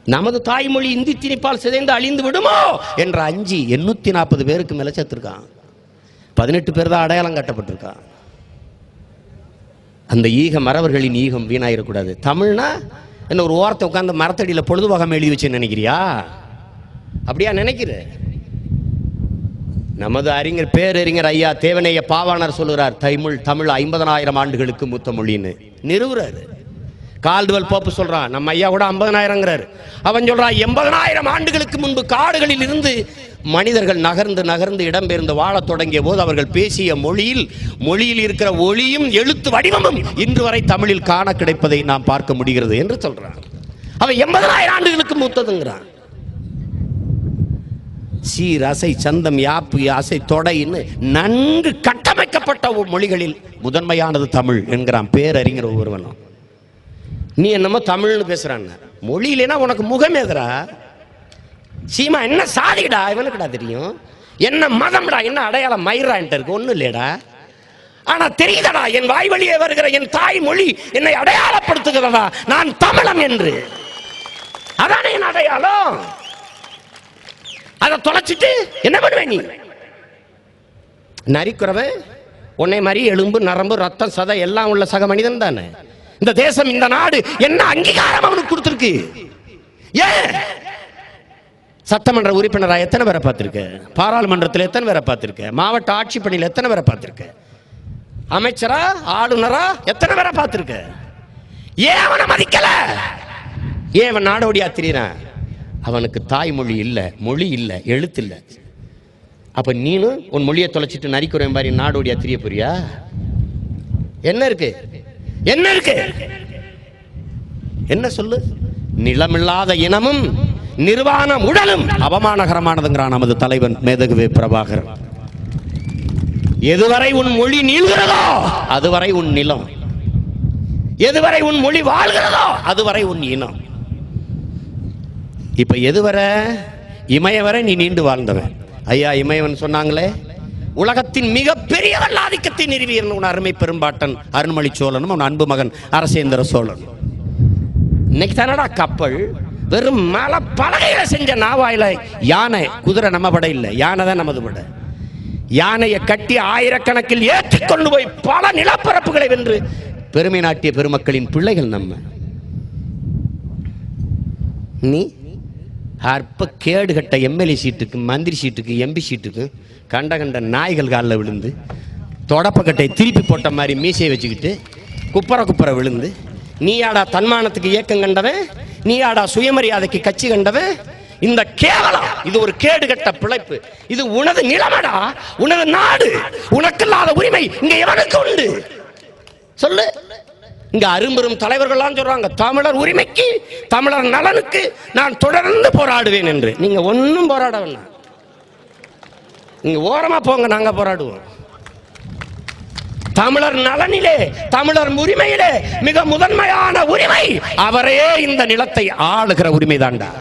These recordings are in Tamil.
நமது தாய்மொழி இந்தி திணிப்பால் சிதைந்து அழிந்து விடுமோ என்ற அஞ்சு எண்ணூத்தி நாற்பது பேருக்கு மேல செத்துருக்கான் பதினெட்டு பேர் தான் அடையாளம் காட்டப்பட்டிருக்கான் அந்த ஈகம் மறவர்களின் ஈகம் வீணாயிடக்கூடாது தமிழ்னா என்ன ஒரு ஓரத்தை உட்காந்து மரத்தடியில் பொழுதுபோகம் எழுதி வச்சு நினைக்கிறியா அப்படியா நினைக்கிற நமது அறிஞர் பேரறிஞர் ஐயா தேவனைய பாவாணர் சொல்லுறார் தமிழ் தமிழ் ஐம்பதனாயிரம் ஆண்டுகளுக்கு மூத்த மொழின்னு நிறுவுறாரு கால்டுவல் போப்பு சொல்றான் நம்ம ஐயா கூட ஐம்பதனாயிரங்கிறார் அவன் சொல்றான் எண்பதனாயிரம் ஆண்டுகளுக்கு முன்பு காடுகளில் இருந்து மனிதர்கள் நகர்ந்து நகர்ந்து இடம்பெயர்ந்து வாழத் தொடங்கிய போது அவர்கள் பேசிய மொழியில் மொழியில் இருக்கிற ஒளியும் எழுத்து வடிவமும் இன்று வரை தமிழில் காண கிடைப்பதை நாம் பார்க்க முடிகிறது என்று சொல்றான் அவன் எண்பதனாயிரம் ஆண்டுகளுக்கு மூத்ததுங்கிறான் சீர் அசை சந்தம் யாப்பு அசை தொடைன்னு நன்கு கட்டமைக்கப்பட்ட ஒரு மொழிகளில் முதன்மையானது தமிழ் என்கிறான் பேரறிஞர் ஒருவனும் நீ என்னமோ தமிழ்னு பேசுறான் மொழி இல்லைன்னா உனக்கு முகம் எதுரா சீமா என்ன சாதிடா இவனுக்குடா தெரியும் என்ன மதம்டா என்ன அடையாளம் மயிரான்ட்டு இருக்கு ஒன்றும் இல்லையடா ஆனா தெரியுதடா என் வாய் வழியே வருகிற என் தாய் மொழி என்னை அடையாளப்படுத்துகிறதா நான் தமிழன் என்று அதானே என் அடையாளம் அதை தொலைச்சிட்டு என்ன பண்ணுவேன் நீ நரிக்குறவன் உன்னை மாதிரி எலும்பு நரம்பு ரத்தம் சதை எல்லாம் உள்ள சக மனிதன் தானே இந்த தேசம் இந்த நாடு என்ன அங்கீகாரம் அவனுக்கு கொடுத்துருக்கு ஏன் சட்டமன்ற உறுப்பினரா எத்தனை பேரை பார்த்திருக்க பாராளுமன்றத்தில் எத்தனை பேரை பார்த்திருக்க மாவட்ட ஆட்சிப்பணியில் எத்தனை பேரை பார்த்திருக்க அமைச்சரா ஆளுநரா எத்தனை பேரை பார்த்திருக்க ஏன் அவனை மதிக்கல ஏன் அவன் நாடோடியா திரியறான் அவனுக்கு தாய்மொழி இல்லை மொழி இல்லை எழுத்து இல்லை அப்ப நீனும் உன் மொழியை தொலைச்சிட்டு நரிக்குறேன் மாதிரி நாடோடியா திரிய போறியா என்ன இருக்கு என்ன இருக்கு என்ன சொல்லு நிலமில்லாத இனமும் நிர்வாண உடலும் அவமானகரமானதுங்கிறான் நமது தலைவன் மேதகுவே பிரபாகர் எதுவரை உன் மொழி நீள்கிறதோ அதுவரை உன் நிலம் எதுவரை உன் மொழி வாழ்கிறதோ அதுவரை உன் இனம் இப்ப எதுவரை இமயவரை நீ நீண்டு வாழ்ந்தவன் ஐயா இமயவன் சொன்னாங்களே உலகத்தின் மிகப்பெரிய வல்லாதிக்கத்தை நிறுவியன் உன் அருமை பெரும்பாட்டன் அருண்மொழி சோழனும் அவன் அன்பு மகன் அரசேந்திர சோழன் இன்னைக்கு தானடா கப்பல் வெறும் மலை பலகையில செஞ்ச நாவாயில யானை குதிரை நம்ம படை இல்லை யானை தான் நமது படை யானையை கட்டி ஆயிரக்கணக்கில் ஏற்றிக் கொண்டு போய் பல நிலப்பரப்புகளை வென்று பெருமை நாட்டிய பெருமக்களின் பிள்ளைகள் நம்ம நீ அற்ப கேடு கட்ட எம்எல்ஏ சீட்டுக்கு மந்திரி சீட்டுக்கு எம்பி சீட்டுக்கு கண்ட கண்ட நாய்கள் காலில் விழுந்து தொடப்பக்கட்டை திருப்பி போட்ட மாதிரி மீசையை வச்சுக்கிட்டு குப்பர குப்பர விழுந்து நீயாடா தன்மானத்துக்கு இயக்கம் கண்டவன் நீயாடா சுயமரியாதைக்கு கட்சி கண்டவன் இந்த கேவலம் இது ஒரு கேடு கட்ட பிழைப்பு இது உனது நிலமடா உனது நாடு உனக்கில்லாத உரிமை இங்க எவனுக்கு உண்டு சொல்லு இங்க அரும்பெரும் தலைவர்கள்லாம் சொல்றாங்க தமிழர் உரிமைக்கு தமிழர் நலனுக்கு நான் தொடர்ந்து போராடுவேன் என்று நீங்க ஒன்றும் போராட வேண்டாம் நீங்க ஓரமா போங்க நாங்க போராடுவோம் தமிழர் நலனிலே தமிழர் உரிமையிலே மிக முதன்மையான உரிமை அவரே இந்த நிலத்தை ஆளுகிற உரிமை தாண்டா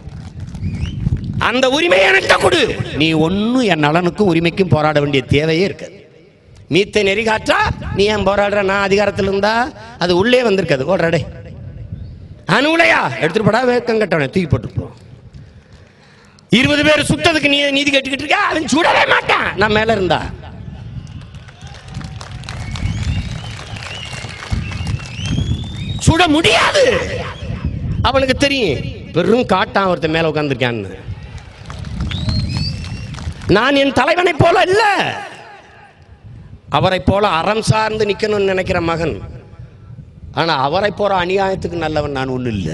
அந்த உரிமையை எனக்கு கொடு நீ ஒன்னும் என் நலனுக்கும் உரிமைக்கும் போராட வேண்டிய தேவையே இருக்காது மீத்த நெறி காற்றா நீ ஏன் போராடுற நான் அதிகாரத்தில் இருந்தா அது உள்ளே வந்திருக்காது ஓடுறாடே அணுலையா எடுத்துட்டு போடா வேக்கம் கட்டவனை தூக்கி போட்டுருப்போம் இருபது பேர் சுட்டதுக்கு நீ நீதி கேட்டுக்கிட்டு இருக்க அவன் சுடவே மாட்டான் நான் மேல இருந்தா சுட முடியாது அவனுக்கு தெரியும் பெரும் காட்டான் ஒருத்தன் மேல உட்காந்துருக்கான்னு நான் என் தலைவனை போல இல்ல அவரை போல அறம் சார்ந்து நிக்கணும்னு நினைக்கிற மகன் ஆனா அவரை போற அநியாயத்துக்கு நல்லவன் நான் ஒண்ணு இல்லை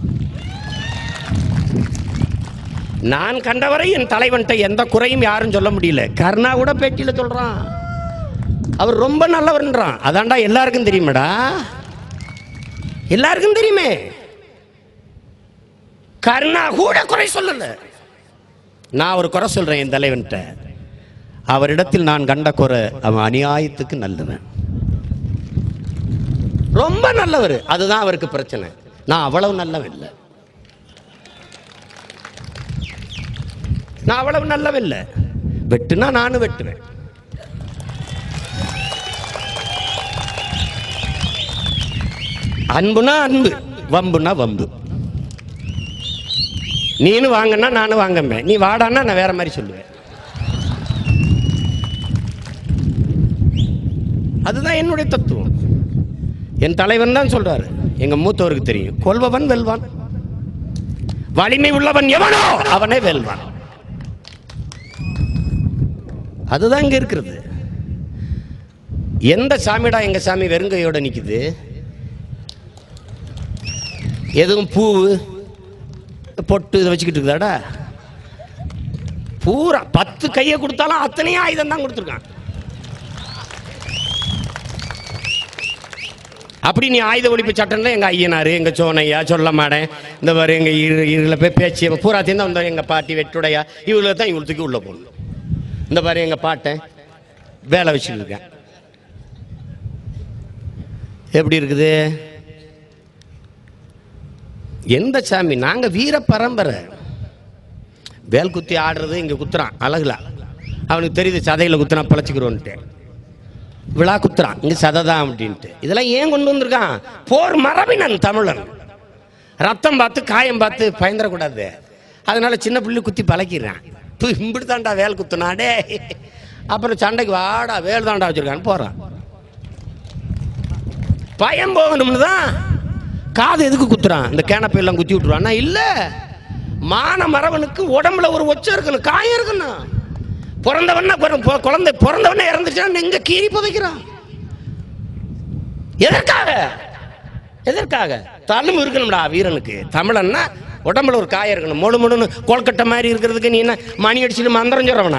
நான் கண்டவரை என் தலைவன்கிட்ட எந்த குறையும் யாரும் சொல்ல முடியல கருணா கூட பேட்டியில சொல்றான் அவர் ரொம்ப நல்லவர்ன்றான் அதான்டா எல்லாருக்கும் தெரியுமேடா எல்லாருக்கும் தெரியுமே கருணா கூட குறை சொல்லல நான் ஒரு குறை சொல்றேன் என் தலைவன்கிட்ட அவரிடத்தில் நான் கண்ட குறை அவன் அநியாயத்துக்கு நல்லவன் ரொம்ப நல்லவர் அதுதான் அவருக்கு பிரச்சனை நான் அவ்வளவு நல்லவன் இல்லை நான் அவ்வளவு நல்லவன் இல்லை வெட்டுனா நானும் வெட்டுவேன் அன்புனா அன்பு வம்புனா வம்பு நீனும் வாங்கன்னா நானும் வாங்கம்பேன் நீ வாடான்னா நான் வேற மாதிரி சொல்லுவேன் அதுதான் என்னுடைய தத்துவம் என் தலைவன் தான் சொல்றாரு எங்க மூத்தவருக்கு தெரியும் கொல்பவன் வெல்வான் வலிமை உள்ளவன் எவனோ அவனே வெல்வான் அதுதான் இங்க இருக்கிறது எந்த சாமிடா எங்க சாமி வெறுங்கையோட நிக்குது எதுவும் பூ பொட்டு இதை வச்சுக்கிட்டு இருக்குதாடா பூரா பத்து கையை கொடுத்தாலும் அத்தனையும் ஆயுதம் தான் கொடுத்துருக்கான் அப்படி நீ ஆயுத ஒழிப்பு சட்டம்னா எங்க ஐயனாரு எங்க சோனையா சொல்ல மாட்டேன் இந்த மாதிரி எங்க இரு இருல போய் பேச்சு பூராத்தையும் தான் வந்தோம் எங்க பாட்டி வெட்டுடையா இவ்வளோ தான் இவ்வளோத்துக்கு உள்ள போகணும் இந்த மாதிரி எங்க பாட்டேன் வேலை வச்சுட்டு இருக்கேன் எப்படி இருக்குது எந்த சாமி நாங்க வீர பரம்பரை வேல் குத்தி ஆடுறது இங்க குத்துறான் அழகுல அவனுக்கு தெரியுது சதையில குத்துனா பிழைச்சிக்கிறோன்ட்டு விழா குத்துறான் இங்க சதை தான் அப்படின்ட்டு இதெல்லாம் ஏன் கொண்டு வந்திருக்கான் போர் மரபினன் தமிழன் ரத்தம் பார்த்து காயம் பார்த்து பயந்துடக்கூடாது அதனால சின்ன புள்ளி குத்தி பழக்கிறான் தூ இம்பிடி தாண்டா வேல் குத்துனாடே அப்புறம் சண்டைக்கு வாடா வேல் தாண்டா வச்சிருக்கான்னு போறான் பயம் போகணும்னு தான் காது எதுக்கு குத்துறான் இந்த கேனப்பை எல்லாம் குத்தி விட்டுருவான்னா இல்ல மான மரவனுக்கு உடம்புல ஒரு ஒச்சம் இருக்கணும் காயம் இருக்கணும் பிறந்தவன குழந்தை பிறந்தவன இறந்துச்சுன்னா நெஞ்ச கீறி புதைக்கிறான் எதற்காக எதற்காக தழும்பு இருக்கணும்டா வீரனுக்கு தமிழன்னா உடம்புல ஒரு காயம் இருக்கணும் முழு முழுன்னு கொல்கட்டை மாதிரி இருக்கிறதுக்கு நீ என்ன மணி அடிச்சுட்டு மந்திரம் சொல்றவனா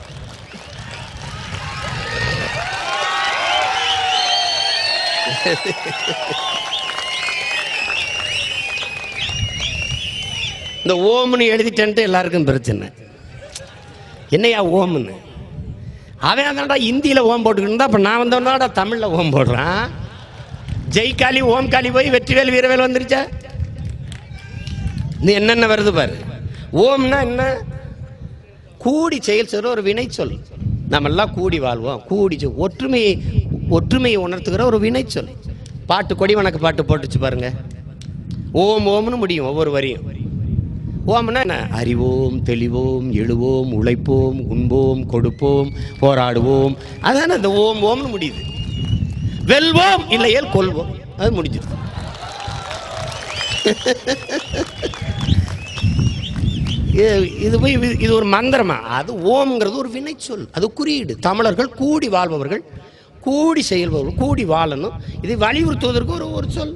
இந்த ஓம்னு எழுதிட்டேன்ட்டு எல்லாருக்கும் பிரச்சனை என்னையா ஓம்னு அவன் அதான்டா இந்தியில் ஓம் போட்டுக்கிட்டு அப்போ நான் வந்தவனாடா தமிழில் ஓம் போடுறான் ஜெய்காலி ஓம் காளி போய் வெற்றிவேல் வீரவேல் வந்துருச்சா நீ என்னென்ன வருது பாரு ஓம்னா என்ன கூடி செயல் சொல்ற ஒரு வினை சொல் நம்ம எல்லாம் கூடி வாழ்வோம் கூடி சொல் ஒற்றுமையை ஒற்றுமையை உணர்த்துகிற ஒரு வினை சொல் பாட்டு கொடி வணக்க பாட்டு போட்டுச்சு பாருங்க ஓம் ஓம்னு முடியும் ஒவ்வொரு வரியும் ஓம்னா என்ன அறிவோம் தெளிவோம் எழுவோம் உழைப்போம் உண்போம் கொடுப்போம் போராடுவோம் அதானே இந்த ஓம் ஓம்னு முடியுது வெல்வோம் இல்லையேல் கொள்வோம் அது முடிஞ்சிருது இது- இது போய் இது- இது ஒரு மந்திரமா அது ஓம்ங்கிறது ஒரு வினைச்சொல் அது குறியீடு தமிழர்கள் கூடி வாழ்பவர்கள் கூடி செயல்பவர்கள் கூடி வாழணும் இதை வலியுறுத்துவதற்கு ஒரு ஒரு சொல்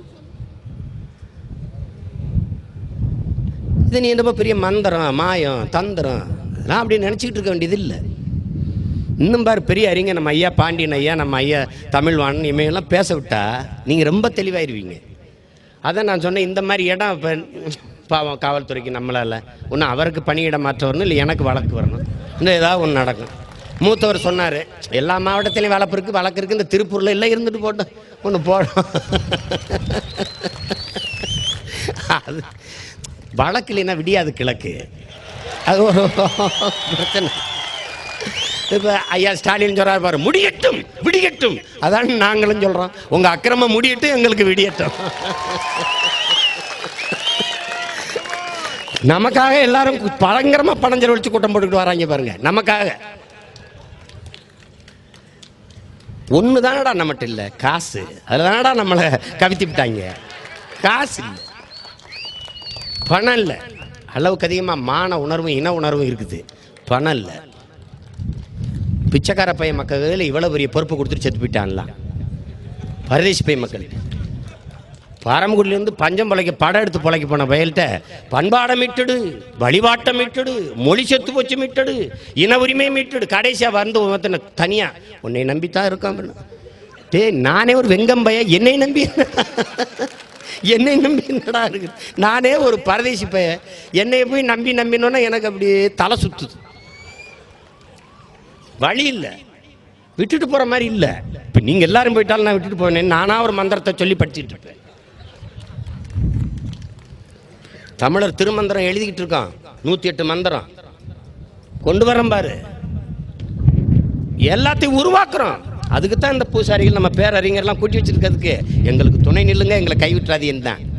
இது நீ என்னமோ பெரிய மந்திரம் மாயம் தந்திரம் அதெல்லாம் அப்படி நினச்சிக்கிட்டு இருக்க வேண்டியது இல்லை இன்னும் பாரு பெரிய அறிஞர் நம்ம ஐயா பாண்டியன் ஐயா நம்ம ஐயா தமிழ்வாணன் இமையெல்லாம் பேச விட்டா நீங்கள் ரொம்ப தெளிவாயிருவீங்க அதான் நான் சொன்னேன் இந்த மாதிரி இடம் இப்போ பாவம் காவல்துறைக்கு நம்மளால் ஒன்று அவருக்கு பணியிட மாற்றம் வரணும் இல்லை எனக்கு வழக்கு வரணும் இன்னும் ஏதாவது ஒன்று நடக்கும் மூத்தவர் சொன்னார் எல்லா மாவட்டத்திலையும் வழக்கு இருக்குது வழக்கு இருக்குது இந்த திருப்பூரில் எல்லாம் இருந்துட்டு போட்டோம் ஒன்று போடும் அது வழக்கு இல்லைன்னா விடியாது கிழக்கு அது ஒரு பிரச்சனை இப்போ ஐயா ஸ்டாலின் சொல்றாரு பாரு முடியட்டும் விடியட்டும் அதான் நாங்களும் சொல்றோம் உங்க அக்கிரமம் முடியட்டும் எங்களுக்கு விடியட்டும் நமக்காக எல்லாரும் பயங்கரமா பணம் செலவழிச்சு கூட்டம் போட்டுக்கிட்டு வராங்க பாருங்க நமக்காக ஒன்று தானடா நம்மகிட்ட இல்லை காசு அதில் தானடா நம்மளை கவித்து விட்டாங்க காசு இல்லை பணம் இல்லை அளவுக்கு அதிகமாக மான உணர்வும் இன உணர்வும் இருக்குது பணம் இல்லை பிச்சைக்கார பையன் மக்கள் இவ்வளோ பெரிய பொறுப்பு கொடுத்துட்டு செத்து போயிட்டான்லாம் பரதேசி பையன் மக்கள் பாரம்புரியிலேருந்து பஞ்சம் பிழைக்க படம் எடுத்து பிழைக்க போன பயல்கிட்ட பண்பாடம் மீட்டடு வழிபாட்டம் மீட்டடு மொழி செத்து போச்சு மீட்டடு இன உரிமை மீட்டடு கடைசியாக வந்து ஒருத்தனை தனியா உன்னை நம்பித்தான் இருக்கான் டேய் நானே ஒரு வெங்கம் பையன் என்னை நம்பி என்னை நம்பி என்னடா இருக்கு நானே ஒரு பரதேசி பையன் என்னை போய் நம்பி நம்பினோன்னா எனக்கு அப்படியே தலை சுத்துது வழி இல்லை விட்டுட்டு போற மாதிரி இல்லை இப்போ நீங்க எல்லாரும் போயிட்டாலும் நான் விட்டுட்டு போவேன் நானா ஒரு மந்திரத்தை சொல்லி படிச்சுட்டு இருப்பேன் தமிழர் திருமந்திரம் எழுதிக்கிட்டு இருக்கான் நூத்தி எட்டு மந்திரம் கொண்டு வரேன் பாரு எல்லாத்தையும் உருவாக்குறோம் அதுக்கு தான் இந்த பூசாரிகள் நம்ம பேரறிஞர்லாம் கூட்டி வச்சிருக்கிறதுக்கு எங்களுக்கு துணை நில்லுங்க எங்களை கைவிட்டுறாதீன்னு தான்